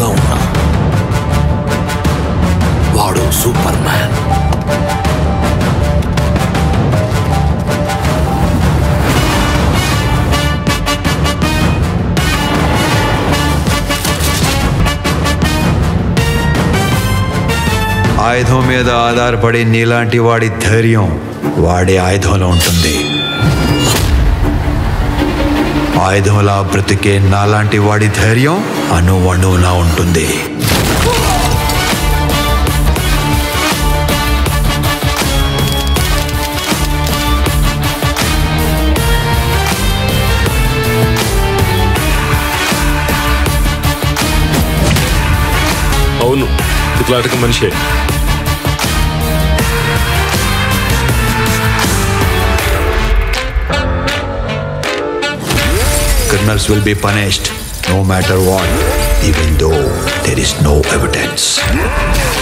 సిద్ధంగా ఉన్నా వాడు సూపర్ మ్యాన్ ఆయుధం మీద ఆధారపడి నీలాంటి వాడి ధైర్యం వాడి ఆయుధంలో ఉంటుంది ఆయుధంలా బ్రతికే నాలాంటి వాడి ధైర్యం అణువణువులా ఉంటుంది అవును ఇట్లాంటి మనిషే criminals will be punished no matter what, even though there is no evidence.